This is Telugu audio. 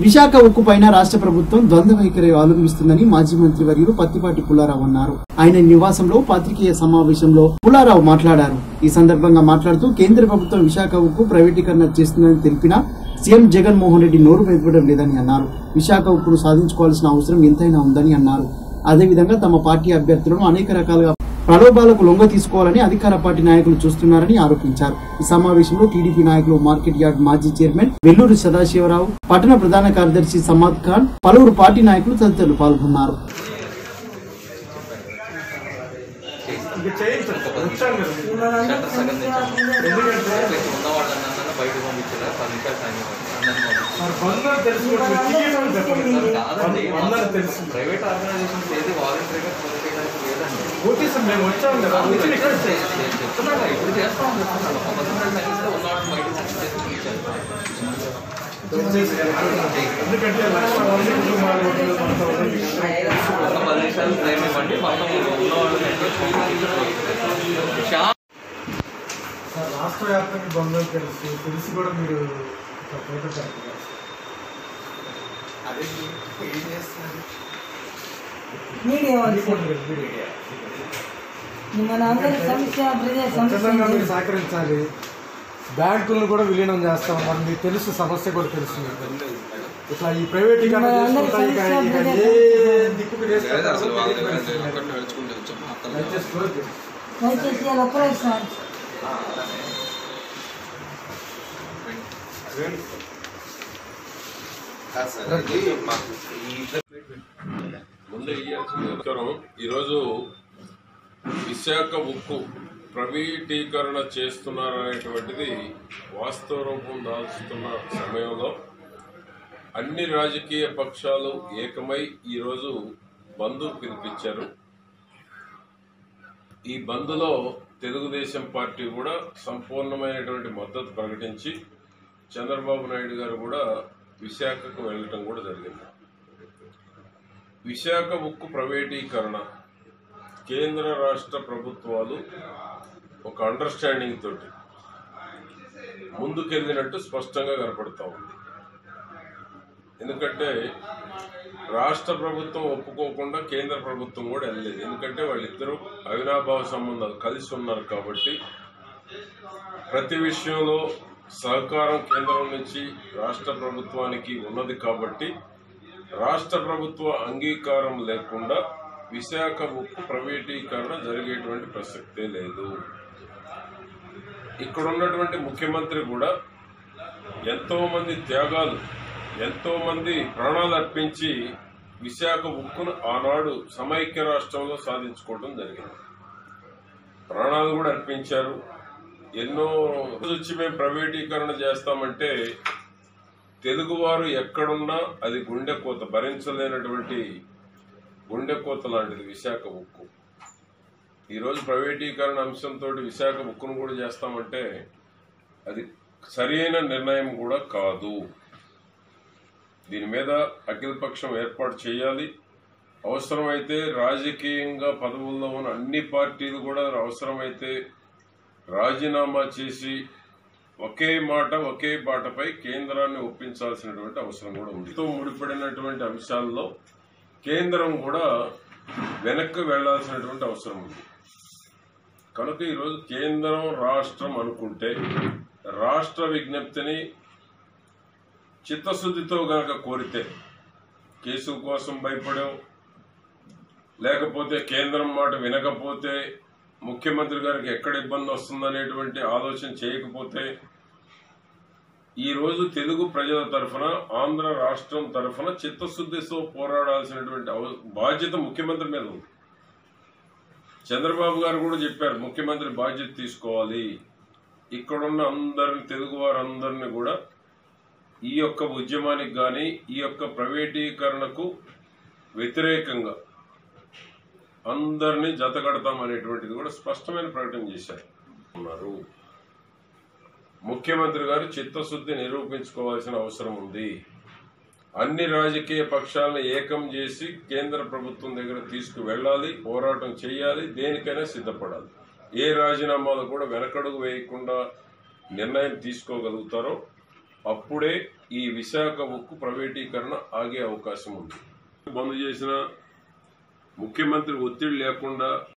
విశాఖ ఉక్కు పైన రాష్ట్ర ప్రభుత్వం ద్వంద్వ వైఖరి అవలంబిస్తుందని మాజీ మంత్రి వర్యులు పత్తిపాటి పుల్లారావు అన్నారు ఆయన నివాసంలో పాత్రికేయ సమావేశంలో పుల్లారావు మాట్లాడారు ఈ సందర్భంగా మాట్లాడుతూ కేంద్ర ప్రభుత్వం విశాఖ ఉక్కు ప్రైవేటీకరణ చేస్తుందని తెలిపినా సీఎం జగన్మోహన్ రెడ్డి నోరు మెదపడం లేదని అన్నారు విశాఖ ఉక్కును సాధించుకోవాల్సిన అవసరం ఎంతైనా ఉందని అన్నారు అదేవిధంగా తమ పార్టీ అభ్యర్థులను అనేక రకాలుగా ప్రలోభాలకు లొంగ తీసుకోవాలని అధికార పార్టీ నాయకులు చూస్తున్నారని ఆరోపించారు ఈ సమావేశంలో టీడీపీ నాయకులు మార్కెట్ యార్డ్ మాజీ చైర్మన్ వెల్లూరు సదాశివరావు పట్టణ ప్రధాన కార్యదర్శి సమాద్ ఖాన్ పలువురు పార్టీ నాయకులు తదితరులు పాల్గొన్నారు ఇది చేయించండి వచ్చాను కదా షట్టర్ సగం తెచ్చాము ఎందుకంటే ఉన్న వాళ్ళందరినీ బయటకు పంపించారా పది నిమిషాలు టైం ఇవ్వండి అందరినీ పంపించారు మరి బంధువులు తెలుసు కూడా మీరు తీయమని చెప్పండి కాదండి అందరూ తెలుసు ప్రైవేట్ ఆర్గనైజేషన్స్ ఏది వాలంటరీగా పొందడానికి లేదండి ఓకే సార్ మేము వచ్చాము కదా వచ్చి ఇక్కడ చెప్తున్నాగా ఇప్పుడు చేస్తాం చెప్తున్నాను ఒక పది నిమిషాలు టైం ఇస్తే ఉన్న వాళ్ళని బయటకు పంపించేసి పిలిచారు ఎందుకంటే లక్ష మంది కుటుంబాలు ఒకటి మనతో ఉంది. ఒక పది నిమిషాలు టైం ఇవ్వండి మొత్తం ఉన్న వాళ్ళని షా సార్ రాష్ట్ర వ్యాప్తంగా బంధువులు తెలుసు తెలిసి కూడా మీరు ఒక ఫోటో పెట్టారు మీడియా వాళ్ళు రిపోర్ట్ లేదు, మీడియా. మన అందరి సమస్య ప్రజా ఖచ్చితంగా సమస్య మీరు సహకరించాలి బ్యాంకులను కూడా విలీనం చేస్తాం మరి మీకు తెలుసు సమస్య కూడా తెలుసు మీకు. ఇట్లా ఈ ప్రైవేటీకరణ మరి అందరి చేసుకుంటా ఇక సమస్య ఇక ప్రజా ఏ దిక్కుకు చేసుకుంటారో అసలు వాళ్ళ తెలియని దగ్గర పరిస్థితి ఒకటి లేదు. నడుచుకుంటూ వచ్చాము అక్కడ దయచేసి కోరిక. దయచేసి వాళ్ళు ఒక్కరే సార్ ముందు నమస్కారం ఈరోజు విశాఖ ఉక్కు ప్రైవేటీకరణ చేస్తున్నారనేటువంటిది వాస్తవ రూపం దాల్చుతున్న సమయంలో అన్ని రాజకీయ పక్షాలు ఏకమై ఈరోజు బంద్ పిలిపించారు ఈ బంద్లో తెలుగుదేశం పార్టీ కూడా సంపూర్ణమైనటువంటి మద్దతు ప్రకటించి చంద్రబాబు నాయుడు గారు కూడా విశాఖకు వెళ్ళటం కూడా జరిగింది విశాఖ ఉక్కు ప్రైవేటీకరణ కేంద్ర రాష్ట్ర ప్రభుత్వాలు ఒక అండర్స్టాండింగ్ తోటి ముందుకెళ్ళినట్టు స్పష్టంగా కనపడతా ఉంది ఎందుకంటే రాష్ట్ర ప్రభుత్వం ఒప్పుకోకుండా కేంద్ర ప్రభుత్వం కూడా వెళ్ళలేదు ఎందుకంటే వాళ్ళిద్దరూ అవినాభావ సంబంధాలు కలిసి ఉన్నారు కాబట్టి ప్రతి విషయంలో సహకారం కేంద్రం నుంచి రాష్ట్ర ప్రభుత్వానికి ఉన్నది కాబట్టి రాష్ట్ర ప్రభుత్వ అంగీకారం లేకుండా విశాఖ ఉక్కు ప్రైవేటీకరణ జరిగేటువంటి ప్రసక్తే లేదు ఇక్కడ ఉన్నటువంటి ముఖ్యమంత్రి కూడా ఎంతో మంది త్యాగాలు ఎంతో మంది ప్రాణాలు అర్పించి విశాఖ ఉక్కును ఆనాడు సమైక్య రాష్ట్రంలో సాధించుకోవడం జరిగింది ప్రాణాలు కూడా అర్పించారు ఎన్నో వచ్చి మేము ప్రైవేటీకరణ చేస్తామంటే తెలుగువారు ఎక్కడున్నా అది గుండె కోత భరించలేనటువంటి గుండె కోత లాంటిది విశాఖ ఉక్కు ఈరోజు ప్రైవేటీకరణ అంశంతో విశాఖ ఉక్కును కూడా చేస్తామంటే అది సరైన నిర్ణయం కూడా కాదు దీని మీద అఖిలపక్షం ఏర్పాటు చేయాలి అవసరమైతే రాజకీయంగా పదవుల్లో ఉన్న అన్ని పార్టీలు కూడా అవసరమైతే రాజీనామా చేసి ఒకే మాట ఒకే బాటపై కేంద్రాన్ని ఒప్పించాల్సినటువంటి అవసరం కూడా ఉంది తో ముడిపడినటువంటి అంశాల్లో కేంద్రం కూడా వెనక్కి వెళ్లాల్సినటువంటి అవసరం ఉంది కనుక ఈరోజు కేంద్రం రాష్ట్రం అనుకుంటే రాష్ట్ర విజ్ఞప్తిని చిత్తశుద్ధితో గనక కోరితే కేసు కోసం భయపడో లేకపోతే కేంద్రం మాట వినకపోతే ముఖ్యమంత్రి గారికి ఎక్కడ ఇబ్బంది వస్తుందనేటువంటి ఆలోచన చేయకపోతే ఈ రోజు తెలుగు ప్రజల తరఫున ఆంధ్ర రాష్ట్రం తరఫున చిత్తశుద్ధితో పోరాడాల్సినటువంటి అవ- బాధ్యత ముఖ్యమంత్రి మీద ఉంది చంద్రబాబు గారు కూడా చెప్పారు ముఖ్యమంత్రి బాధ్యత తీసుకోవాలి ఇక్కడున్న అందరిని తెలుగు వారందరినీ కూడా ఈ యొక్క ఉద్యమానికి కానీ ఈ యొక్క ప్రైవేటీకరణకు వ్యతిరేకంగా అందరినీ జతగడతాం అనేటువంటిది కూడా స్పష్టమైన ప్రకటన చేశారు ఉన్నారు ముఖ్యమంత్రి గారు చిత్తశుద్ధి నిరూపించుకోవాల్సిన అవసరం ఉంది అన్ని రాజకీయ పక్షాలను ఏకం చేసి కేంద్ర ప్రభుత్వం దగ్గర తీసుకు వెళ్ళాలి పోరాటం చేయాలి దేనికైనా సిద్ధపడాలి ఏ రాజీనామాలు కూడా వెనకడుగు వేయకుండా నిర్ణయం తీసుకోగలుగుతారో అప్పుడే ఈ విశాఖ ఉక్కు ప్రైవేటీకరణ ఆగే అవకాశం ఉంది బంద్ చేసిన ముఖ్యమంత్రి ఒత్తిడి లేకుండా